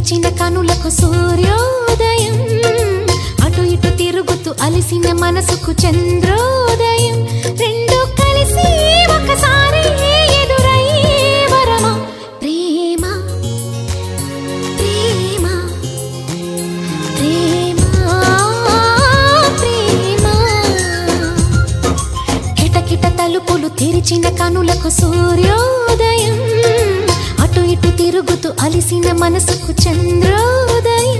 తెరిచిన కనులకు సూర్యోదయం అటు ఇటు తిరుగుతూ అలిసిన మనసుకు చంద్రోదయం రెండు కలిసి ఒకసారి ఎదురై వరమా ప్రేమ ప్రేమ ప్రేమ ప్రేమ కిటకిట తలుపులు తెరిచిన కనులకు సూర్యోదయం అటు ఇటు తిరుగుతూ అలిసిన మనసుకు చంద్రోదయం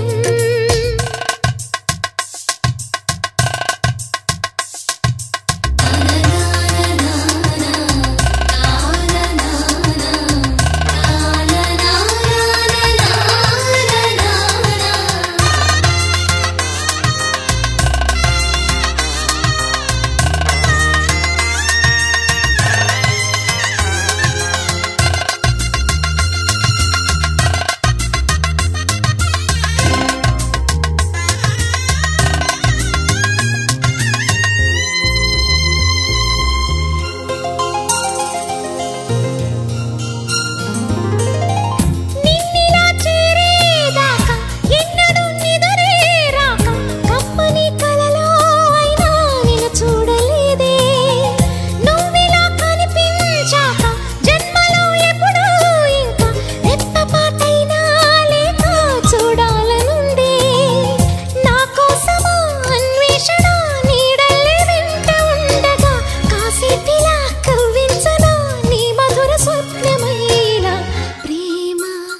నిన్నిలా చేరేదాకా ఎన్నడూ నిదురే రాక కమ్మని కలలో అయినా నిన్ను చూడలేదే నువ్విలా కనిపించాక జన్మలో ఎప్పుడూ ఇంకా రెప్పపాటైనా లేక చూడాలనుందే నా కోసమా అన్వేషణ నీడల్లే వెంట ఉండగా కాసేపిలా కవ్వించనా నీ మధుర స్వప్నమైనా ప్రేమ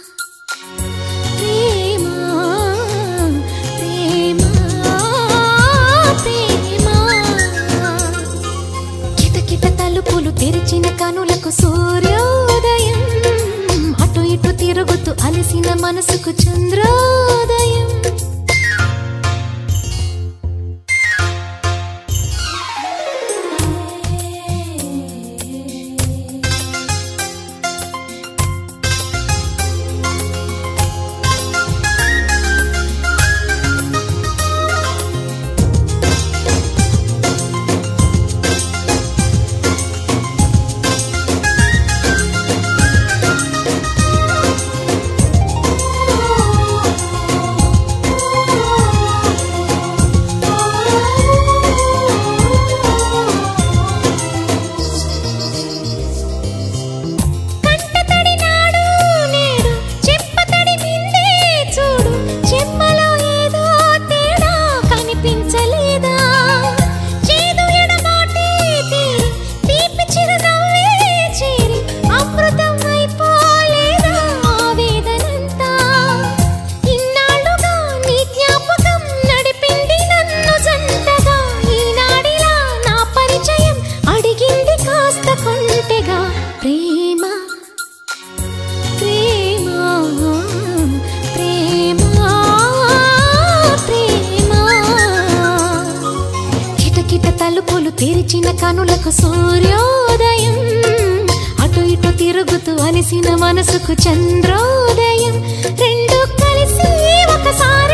ప్రేమ ప్రేమ ప్రేమ కిటకిట తలుపులు తెరిచిన కనులకు సూర్యోదయం అటు ఇటు తిరుగుతూ అలసిన మనసుకు చంద్రోదయం కంటతడి నాడు నేడు చెంపతడి మిందే చూడు చెమ్మలో ఏదో తేడా కనిపించలేదా చేదు ఎడమాటే తీరి తీపి చిరునవ్వే చేరి అమృతం అయిపోలేదా ఆవేదనంతా ఇన్నాళ్ళుగా నీ జ్ఞాపకం నడిపింది నన్ను జంటగా ఈనాడిలా నా పరిచయం అడిగింది కాస్త కొంటెగా ప్రేమ ప్రేమ ప్రేమ ప్రేమ కిటకిట తలుపులు తెరిచిన కనులకు సూర్యోదయం అటు ఇటు తిరుగుతూ అలిసిన మనసుకు చంద్రోదయం రెండు కలిసి ఒకసారి